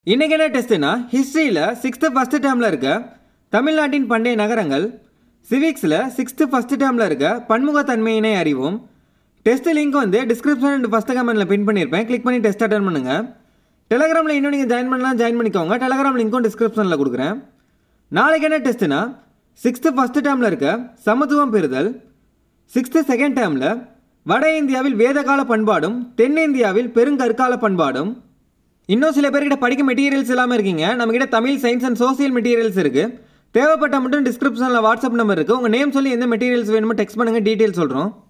இன்றைக்கி என்ன டெஸ்ட்டுனா ஹிஸ்ட்ரியில் சிக்ஸ்த்து ஃபஸ்ட்டு டேர்மில் இருக்க தமிழ்நாட்டின் பண்டைய நகரங்கள் சிவிக்ஸில் சிக்ஸ்த்து ஃபஸ்ட்டு டேர்மில் இருக்க பன்முகத்தன்மையினை அறிவோம் டெஸ்ட் லிங்க் வந்து டிஸ்கிரிப்ஷன் அண்ட் ஃபஸ்ட் கமெண்ட்டில் பின் பண்ணியிருப்பேன் கிளிக் பண்ணி டெஸ்ட் அட்டன் பண்ணுங்கள் டெலகிராமில் இன்னும் நீங்கள் ஜாயின் பண்ணலாம் ஜாயின் பண்ணிக்கோங்க டெலகிராம் லிங்க்கும் டிஸ்கிரிப்ஷனில் கொடுக்குறேன் நாளைக்கு என்ன டெஸ்ட்டுனா சிக்ஸ்த்து ஃபஸ்ட்டு டேர்மில் இருக்க சமத்துவம் பெறுதல் சிக்ஸ்த்து செகண்ட் டேர்மில் வட இந்தியாவில் வேதகால பண்பாடும் தென்னிந்தியாவில் பெருங்கற்கால பண்பாடும் இன்னும் சில பேர்கிட்ட படிக்க மெட்டீரியல்ஸ் இல்லாமல் இருக்கீங்க நம்மக்கிட்ட Tamil science and social materials இருக்குது தேவைப்பட்ட மட்டும் டிஸ்கிரிப்ஷனில் வாட்ஸ்அப் நம்பர் இருக்குது உங்கள் நேம் சொல்லி எந்த மெட்டீரியல்ஸ் வேணுமோ டெக்ஸ்ட் பண்ணுங்கள் டீட்டெயில் சொல்கிறோம்